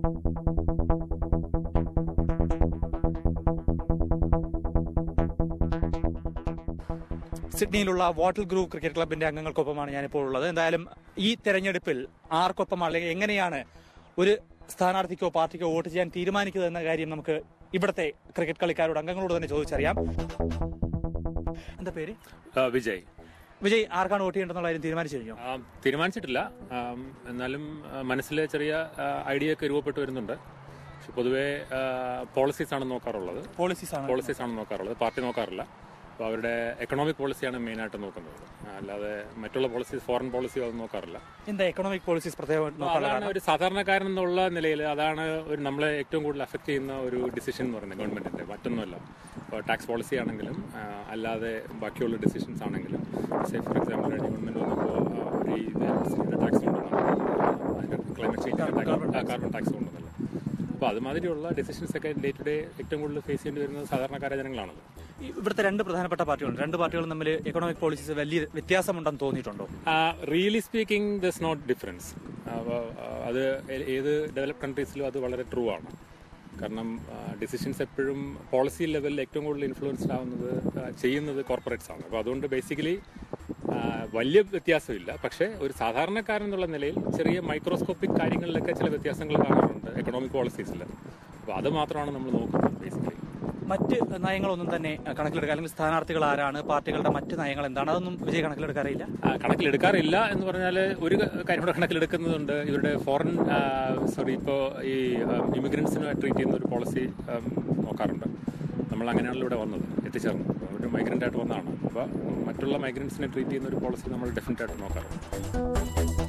സിഡ്നിയിലുള്ള വാട്ടൽ group cricket ക്ലബിന്റെ അംഗങ്ങൾക്കൊപ്പമാണ് ഞാനിപ്പോൾ ഉള്ളത് എന്തായാലും ഈ തെരഞ്ഞെടുപ്പിൽ ആർക്കൊപ്പം അല്ലെങ്കിൽ എങ്ങനെയാണ് ഒരു സ്ഥാനാർത്ഥിക്കോ പാർട്ടിക്കോ വോട്ട് ചെയ്യാൻ തീരുമാനിക്കുന്നത് എന്ന കാര്യം നമുക്ക് ഇവിടുത്തെ ക്രിക്കറ്റ് കളിക്കാരോട് അംഗങ്ങളോട് തന്നെ ചോദിച്ചറിയാം എന്താ പേര് ആ, വിജയ് വിജയ് ആർക്കാണ് വോട്ട് ചെയ്യേണ്ടതെന്നുള്ള കാര്യം തീരുമാനിച്ചു കഴിഞ്ഞു ആ, തീരുമാനിച്ചിട്ടില്ല ആ, എന്നാലും ആ, മനസ്സിലെ ചെറിയ ഐഡിയ ഒക്കെ രൂപപ്പെട്ട് വരുന്നുണ്ട് പക്ഷെ പൊതുവേ പോളിസീസ് ആണ് നോക്കാറുള്ളത് പോളിസീസ് ആണ് പോളിസീസ് ആണ് നോക്കാറുള്ളത് പാർട്ടി നോക്കാറില്ല അപ്പോൾ അവരുടെ എക്കണോമിക് പോളിസിയാണ് മെയിനായിട്ട് നോക്കുന്നത് ആ, അല്ലാതെ മറ്റുള്ള പോളിസീസ് ഫോറിൻ പോളിസിയോ അത് നോക്കാറില്ല എന്താ എക്കണോമിക് പോളിസീസ് പ്രത്യേകം നോക്കാനുള്ള അതാണ് ഒരു സാധാരണക്കാരൻ എന്നുള്ള നിലയിൽ അതാണ് ഒരു നമ്മളെ ഏറ്റവും കൂടുതൽ അഫക്റ്റ് ചെയ്യുന്ന ഒരു ഡിസിഷൻ എന്ന് പറയുന്നത് ഗവൺമെന്റിന്റെ മറ്റൊന്നുമല്ല ഇപ്പോൾ ടാക്സ് പോളിസി ആണെങ്കിലും ആ, അല്ലാതെ ബാക്കിയുള്ള ഡിസിഷൻസ് ആണെങ്കിലും സേ ഫോർ എക്സാമ്പിൾ ഗവൺമെന്റ് വന്നപ്പോൾ ആ, ഒരു ഇത് ടാക്സ് കൊണ്ടുവന്നു ക്ലൈമറ്റ് ചേഞ്ച് കാർബൺ ടാക്സ് കൊണ്ടുവന്നല്ലോ അപ്പോൾ അതുമാതിരിയുള്ള ഡിസിഷൻസ് ഒക്കെ ഡേ ടു ഡേ ഏറ്റവും കൂടുതൽ ഫേസ് ചെയ്യേണ്ടി വരുന്നത് സാധാരണക്കാര ജനങ്ങളാണത് ഈ ഇവിടുത്തെ രണ്ട് പ്രധാനപ്പെട്ട പാർട്ടികളുണ്ട് രണ്ട് പാർട്ടികളും തമ്മിൽ എക്കണോമിക് പോളിസീസ് വലിയ വ്യത്യാസമുണ്ടെന്ന് തോന്നിയിട്ടുണ്ടോ really speaking does not difference അത് ഏ- ഏത് ഡെവലപ്പ് കൺട്രീസിലും അത് വളരെ ട്രൂ ആണ് കാരണം ഡിസിഷൻസ് എപ്പോഴും പോളിസി ലെവലിൽ ഏറ്റവും കൂടുതൽ ഇൻഫ്ലുവൻസ്ഡ് ആവുന്നത് ആ, ചെയ്യുന്നത് കോർപ്പറേറ്റ്സ് ആണ് അപ്പോൾ അതുകൊണ്ട് ബേസിക്കലി വലിയ വ്യത്യാസമില്ല പക്ഷേ ഒരു സാധാരണക്കാരൻ എന്നുള്ള നിലയിൽ ചെറിയ മൈക്രോസ്കോപ്പിക് കാര്യങ്ങളിലൊക്കെ ചില വ്യത്യാസങ്ങൾ കാണാറുണ്ട് എക്കണോമിക് പോളിസീസിൽ അപ്പോൾ അത് മാത്രമാണ് നമ്മൾ നോക്കുന്നത് ബേസിക്കലി മറ്റ് നയങ്ങളൊന്നും തന്നെ കണക്കിലെടുക്കുക അല്ലെങ്കിൽ സ്ഥാനാർത്ഥികൾ ആരാണ് പാർട്ടികളുടെ മറ്റ് നയങ്ങൾ എന്താണ് അതൊന്നും വിജയ് കണക്കിലെടുക്കാറില്ല ആ, കണക്കിലെടുക്കാറില്ല എന്ന് പറഞ്ഞാൽ ഒരു ക- കാര്യം കൂടെ കണക്കിലെടുക്കുന്നുണ്ട് ഇവരുടെ ഫോറിൻ സോറി ഇപ്പോൾ ഈ ഇമിഗ്രൻസിനെ ട്രീറ്റ് ചെയ്യുന്ന ഒരു പോളിസി നോക്കാറുണ്ട് നമ്മൾ അങ്ങനെയാണല്ലോ ഇവിടെ വന്നത് എത്തിച്ചേർന്നത് ഒരു മൈഗ്രൻ്റ് ആയിട്ട് വന്നതാണ് അപ്പോൾ മറ്റുള്ള മൈഗ്രൻസിനെ ട്രീറ്റ് ചെയ്യുന്ന ഒരു പോളിസി നമ്മൾ ഡെഫിനറ്റ് ആയിട്ട് നോക്കാറുണ്ട്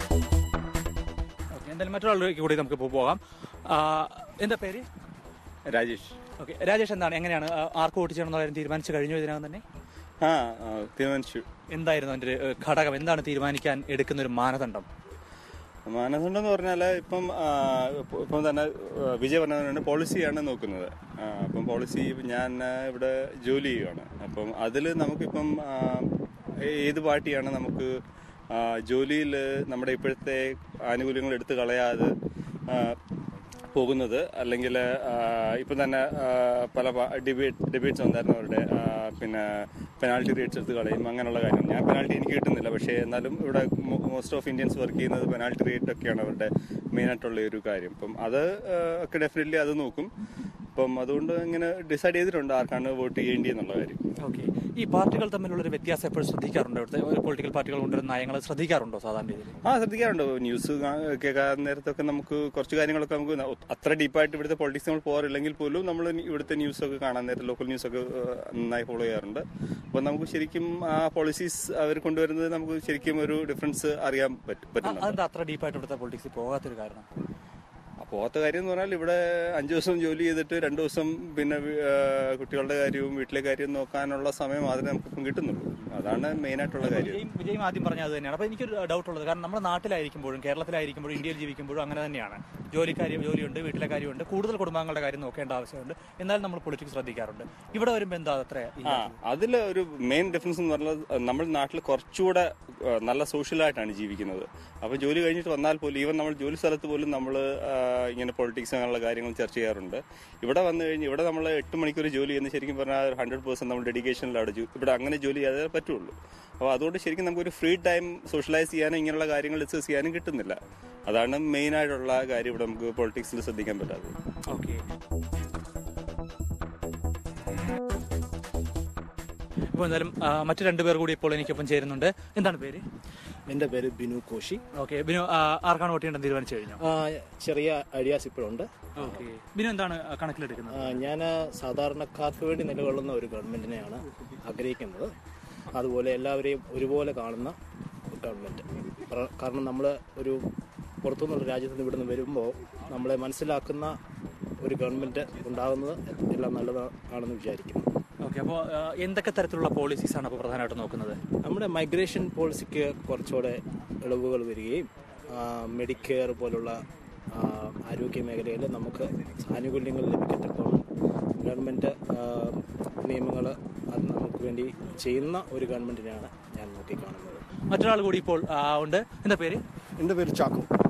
ഓക്കെ എന്തായാലും മറ്റൊരാളിലേക്ക് കൂടി നമുക്ക് ഇപ്പോൾ പോകാം ആ, എന്താ പേര് രാജേഷ് ഓക്കെ രാജേഷ് എന്താണ് എങ്ങനെയാണ് ആ, ആർക്ക് വോട്ട് ചെയ്യണം എന്നുള്ള കാര്യം തീരുമാനിച്ചു കഴിഞ്ഞു ഇതിനകം തന്നെ ആ ആ, തീരുമാനിച്ചു എന്തായിരുന്നു അതിന്റെ ഒരു, ഏഹ്, ഘടകം എന്താണ് തീരുമാനിക്കാൻ എടുക്കുന്ന ഒരു മാനദണ്ഡം മാനദണ്ഡം എന്ന് പറഞ്ഞാൽ ഇപ്പം ആ, ഇപ്പ- ഇപ്പം തന്നെ ആ, വിജയ് പറഞ്ഞ പോളിസിയാണ് നോക്കുന്നത് ആ, അപ്പം പോളിസി ഞാൻ ആ, ഇവിടെ ജോലി ചെയ്യുകയാണ് അപ്പം അതിൽ നമുക്കിപ്പം ആ, ഏത് പാർട്ടിയാണ് നമുക്ക് ജോലിയിൽ നമ്മുടെ ഇപ്പോഴത്തെ ആനുകൂല്യങ്ങൾ എടുത്തു കളയാതെ ആ, പോകുന്നത് അല്ലെങ്കിൽ ഇപ്പം തന്നെ ആ, പല ഡിബേറ്റ് ഡിബേറ്റ്സ് വന്നായിരുന്നു അവരുടെ ആ, പിന്നെ പെനാൾട്ടി റേറ്റ്സ് എടുത്ത് കളയും അങ്ങനെയുള്ള കാര്യം ഞാൻ പെനാൾട്ടി എനിക്ക് കിട്ടുന്നില്ല പക്ഷേ എന്നാലും ഇവിടെ മോസ്റ്റ് ഓഫ് ഇന്ത്യൻസ് വർക്ക് ചെയ്യുന്നത് പെനാൾട്ടി റേറ്റ് ഒക്കെയാണ് അവരുടെ മെയിനായിട്ടുള്ള ഒരു കാര്യം അപ്പം അത് ആ, ഒക്കെ ഡെഫിനറ്റ്ലി അത് നോക്കും അപ്പം അതുകൊണ്ട് ഇങ്ങനെ ഡിസൈഡ് ചെയ്തിട്ടുണ്ട് ആർക്കാണ് വോട്ട് ചെയ്യേണ്ടി എന്നുള്ള കാര്യം ഓക്കെ ഈ പാർട്ടികൾ തമ്മിലുള്ള ഒരു വ്യത്യാസം എപ്പോഴും ശ്രദ്ധിക്കാറുണ്ടോ ഇവിടുത്തെ പൊളിറ്റിക്കൽ പാർട്ടികൾ കൊണ്ടുവരുന്ന നയങ്ങൾ ശ്രദ്ധിക്കാറുണ്ടോ സാധാരണ രീതിയിൽ ആ ശ്രദ്ധിക്കാറുണ്ട് ന്യൂസ് കാ- കേൾക്കാൻ നേരത്തൊക്കെ നമുക്ക് കുറച്ച് കാര്യങ്ങളൊക്കെ നമുക്ക് ന- അത്ര ഡീപ്പായിട്ട് ഇവിടുത്തെ പൊളിറ്റിക്സ് നമ്മൾ പോകാറില്ലെങ്കിൽ പോലും നമ്മൾ ഇവിടുത്തെ ന്യൂസ് ഒക്കെ കാണാൻ നേരത്തെ ലോക്കൽ ന്യൂസ് ഒക്കെ ഏഹ്, നന്നായി ഫോളോ ചെയ്യാറുണ്ട് അപ്പോൾ നമുക്ക് ശരിക്കും ആ പോളിസീസ് അവർ കൊണ്ടുവരുന്നത് നമുക്ക് ശരിക്കും ഒരു ഡിഫറൻസ് അറിയാൻ പറ്റും പറ്റുന്നുണ്ട് അതെന്താ അത്ര ഡീപ്പായിട്ട് ഇവിടുത്തെ പൊളിറ്റിക്സ് പോകാത്തൊരു കാരണം പോകാത്ത കാര്യം എന്ന് പറഞ്ഞാൽ ഇവിടെ അഞ്ചു ദിവസം ജോലി ചെയ്തിട്ട് രണ്ടു ദിവസം പിന്നെ വി- ആ, കുട്ടികളുടെ കാര്യവും വീട്ടിലെ കാര്യവും നോക്കാനുള്ള സമയം മാത്രമേ നമുക്കിപ്പം കിട്ടുന്നുള്ളൂ അതാണ് മെയിനായിട്ടുള്ള കാര്യം വിജയും വിജയും ആദ്യം പറഞ്ഞത് അത് തന്നെയാണ് അപ്പൊ എനിക്കൊരു ഡൗട്ട് ഉള്ളത് കാരണം നമ്മുടെ നാട്ടിലായിരിക്കുമ്പോഴും കേരളത്തിലായിരിക്കുമ്പോഴും ഇന്ത്യയിൽ ജീവിക്കുമ്പോഴും അങ്ങനെ തന്നെയാണ് ജോലിക്കാര്യം ജോലിയുണ്ട് വീട്ടിലെ കാര്യമുണ്ട് കൂടുതൽ കുടുംബാംഗങ്ങളുടെ കാര്യം നോക്കേണ്ട ആവശ്യമുണ്ട് എന്നാൽ നമ്മൾ പൊളിറ്റിക്സ് ശ്രദ്ധിക്കാറുണ്ട് ഇവിടെ വരുമ്പോൾ എന്താ അത്ര ആ അതിൽ ഒരു മെയിൻ ഡിഫറൻസ് എന്ന് പറഞ്ഞാൽ നമ്മൾ നാട്ടിൽ കുറച്ചുകൂടെ ആ, നല്ല സോഷ്യലായിട്ടാണ് ജീവിക്കുന്നത് അപ്പോൾ ജോലി കഴിഞ്ഞിട്ട് വന്നാൽ പോലും ഈവൻ നമ്മൾ ജോലി സ്ഥലത്ത് പോലും നമ്മൾ ഇങ്ങനെ പൊളിറ്റിക്സ് അങ്ങനെയുള്ള കാര്യങ്ങൾ ചർച്ച ചെയ്യാറുണ്ട് ഇവിടെ വന്നു കഴിഞ്ഞ് ഇവിടെ നമ്മൾ എട്ട് മണിക്കൂർ ജോലി ചെയ്യുന്ന ശരിക്കും പറഞ്ഞാൽ ഹൺഡ്രഡ് പേഴ്സെന്റ് നമ്മൾ ഡെഡിക്കേഷനിൽ അവിടെ ജോ- ഇവിടെ അങ്ങനെ ജോലി ചെയ്യാതെ പറ്റുള്ളൂ അപ്പോൾ അതുകൊണ്ട് ശരിക്കും നമുക്കൊരു ഫ്രീ ടൈം സോഷ്യലൈസ് ചെയ്യാനും ഇങ്ങനെയുള്ള കാര്യങ്ങൾ ഡിസ്കസ് ചെയ്യാനും കിട്ടുന്നില്ല അതാണ് മെയിൻ ആയിട്ടുള്ള കാര്യം ഇവിടെ നമുക്ക് പൊളിറ്റിക്സിൽ ശ്രദ്ധിക്കാൻ പറ്റാത്തത് ഓക്കെ ഇപ്പോൾ എന്തായാലും ആ, മറ്റു രണ്ടുപേർ കൂടി ഇപ്പോൾ എനിക്കൊപ്പം ചേരുന്നുണ്ട് എന്താണ് പേര് എൻ്റെ പേര് ബിനു കോശി ഓക്കെ ബിനു ആ, ആർക്കാണ് വോട്ട് ചെയ്യേണ്ടത് തീരുമാനിച്ചു കഴിഞ്ഞു ആ, ചെറിയ ഐഡിയാസ് ഇപ്പോഴുണ്ട് ഓക്കെ ബിനു എന്താണ് കണക്കിലെടുക്കുന്നത് ഞാൻ സാധാരണക്കാർക്ക് വേണ്ടി നിലകൊള്ളുന്ന ഒരു ഗവൺമെന്റിനെയാണ് ആഗ്രഹിക്കുന്നത് അതുപോലെ എല്ലാവരെയും ഒരുപോലെ കാണുന്ന ഒരു ഗവൺമെന്റ് പ്ര- കാരണം നമ്മൾ ഒരു പുറത്തുനിന്നുള്ള രാജ്യത്ത് നിന്ന് ഇവിടുന്ന് വരുമ്പോൾ നമ്മളെ മനസ്സിലാക്കുന്ന ഒരു ഗവൺമെന്റ് ഉണ്ടാകുന്നത് എല്ലാം നല്ലതാണെന്ന് വിചാരിക്കുന്നു ഓക്കെ അപ്പോൾ എന്തൊക്കെ തരത്തിലുള്ള പോളിസീസ് ആണ് അപ്പോൾ പ്രധാനമായിട്ട് നോക്കുന്നത് നമ്മുടെ മൈഗ്രേഷൻ പോളിസിക്ക് കുറച്ചുകൂടെ ഇളവുകൾ വരികയും മെഡിക്കെയർ പോലുള്ള ആ, ആരോഗ്യ മേഖലയിൽ നമുക്ക് ആനുകൂല്യങ്ങൾ ലഭിക്കത്തക്കോണം ഗവൺമെൻറ് നിയമങ്ങൾ അത് നമുക്ക് വേണ്ടി ചെയ്യുന്ന ഒരു ഗവൺമെൻറ്റിനെയാണ് ഞാൻ നോക്കിക്കാണുന്നത് മറ്റൊരാൾ കൂടി ഇപ്പോൾ ആ, ഉണ്ട് എന്താ പേര് എൻ്റെ പേര് ചാക്കോ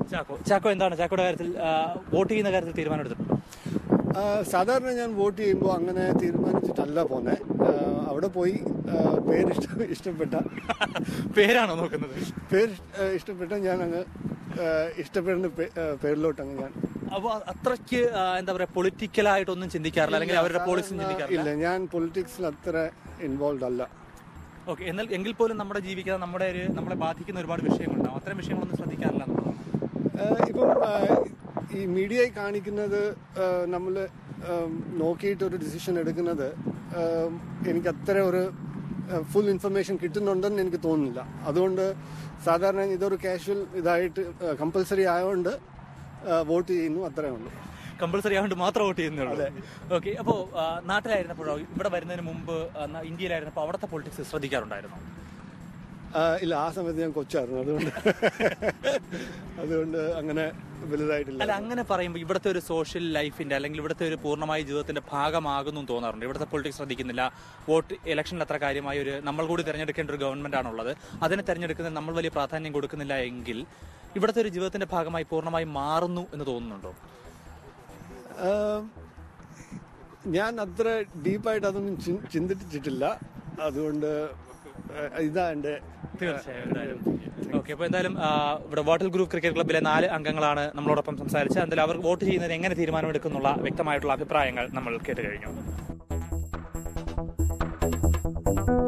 ചാക്കോ ചാക്കോ എന്താണ് ചാക്കോയുടെ കാര്യത്തിൽ ആ, വോട്ട് ചെയ്യുന്ന കാര്യത്തിൽ തീരുമാനമെടുത്തിട്ടുണ്ട് ആ, സാധാരണ ഞാൻ വോട്ട് ചെയ്യുമ്പോൾ അങ്ങനെ തീരുമാനിച്ചിട്ടല്ല പോന്നെ ആ, അവിടെ പോയി ആ, പേര് ഇഷ്ട ഇഷ്ടപ്പെട്ട പേരാണോ നോക്കുന്നത് പേര് ആ, ഇഷ്ടപ്പെട്ട ഞാൻ അങ്ങ് ആ, ഇഷ്ടപ്പെടുന്ന പേ- ആ, പേരിലോട്ട് അങ്ങ് ഞാൻ അപ്പൊ അത്രയ്ക്ക് ആ, എന്താ പറയാ പൊളിറ്റിക്കലായിട്ടൊന്നും ചിന്തിക്കാറില്ല അല്ലെങ്കിൽ അവരുടെ പോളിസിയും സാധാരണ ചിന്തിക്കാറില്ല ഇല്ല ഞാൻ പൊളിറ്റിക്സിൽ അത്ര ഇൻവോൾവ് അല്ല ഓക്കെ എന്നാൽ എങ്കിൽ പോലും നമ്മുടെ ജീവിക്കാൻ നമ്മുടെ ഒരു നമ്മളെ ബാധിക്കുന്ന ഒരുപാട് വിഷയങ്ങളുണ്ടാവും അത്തരം വിഷയങ്ങളൊന്നും ശ്രദ്ധിക്കാറില്ല എന്നുള്ളതാണ്. ആ, ഇപ്പം ആ, ഈ മീഡിയയിൽ കാണിക്കുന്നത് നമ്മൾ നോക്കിയിട്ട് ഒരു ഡിസിഷൻ എടുക്കുന്നത് ആ, എനിക്ക് അത്ര ഒരു ഫുൾ ഇൻഫർമേഷൻ കിട്ടുന്നുണ്ടെന്ന് എനിക്ക് തോന്നുന്നില്ല അതുകൊണ്ട് സാധാരണ ഇതൊരു കാഷ്വൽ ഇതായിട്ട് കമ്പൽസറി ആയതുകൊണ്ട് വോട്ട് ചെയ്യുന്നു അത്രേ ഉള്ളൂ കമ്പൾസറി ആയതുകൊണ്ട് മാത്രം വോട്ട് ചെയ്യുന്നുള്ളൂ ഓക്കെ അപ്പോൾ നാട്ടിലായിരുന്നപ്പോഴോ ഇവിടെ വരുന്നതിന് മുമ്പ് ആ, ന- ഇന്ത്യയിലായിരുന്നപ്പോൾ അവിടുത്തെ പൊളിറ്റിക്സ് ശ്രദ്ധിക്കാറുണ്ടായിരുന്നു ആ, ഇല്ല ആ സമയത്ത് ഞാൻ കൊച്ചായിരുന്നു അതുകൊണ്ട് അതുകൊണ്ട് അങ്ങനെ വലുതായിട്ടില്ല അല്ല അങ്ങനെ പറയുമ്പോൾ ഇവിടുത്തെ ഒരു സോഷ്യൽ ലൈഫിന്റെ അല്ലെങ്കിൽ ഇവിടുത്തെ ഒരു പൂർണ്ണമായ ജീവിതത്തിന്റെ ഭാഗമാകുന്നു എന്ന് തോന്നാറുണ്ട് ഇവിടുത്തെ പൊളിറ്റിക്സ് ശ്രദ്ധിക്കുന്നില്ല വോട്ട് ഇലക്ഷനിൽ അത്ര കാര്യമായ ഒരു നമ്മൾ കൂടി തിരഞ്ഞെടുക്കേണ്ട ഒരു ഗവൺമെന്റ് ആണുള്ളത് അതിനെ തിരഞ്ഞെടുക്കുന്നതിന് നമ്മൾ വലിയ പ്രാധാന്യം കൊടുക്കുന്നില്ല എങ്കിൽ ഇവിടുത്തെ ഒരു ജീവിതത്തിന്റെ ഭാഗമായി പൂർണ്ണമായി മാറുന്നു എന്ന് തോന്നുന്നുണ്ടോ ആം, ഞാൻ അത്ര ഡീപ്പായിട്ട് അതൊന്നും ചിൻ- ചിന്തിച്ചിട്ടില്ല അതുകൊണ്ട് ആ, ഇതാ എൻ്റെ തീർച്ചയായും ഓക്കെ അപ്പൊ എന്തായാലും ആ, ഇവിടെ വാട്ടൽ ഗ്രൂപ്പ് ക്രിക്കറ്റ് ക്ലബ്ബിലെ നാല് അംഗങ്ങളാണ് നമ്മളോടൊപ്പം സംസാരിച്ചത് എന്തായാലും അവർ വോട്ട് ചെയ്യുന്നതിന് എങ്ങനെ തീരുമാനമെടുക്കുന്നുള്ള വ്യക്തമായിട്ടുള്ള അഭിപ്രായങ്ങൾ നമ്മൾ കേട്ട് കഴിഞ്ഞു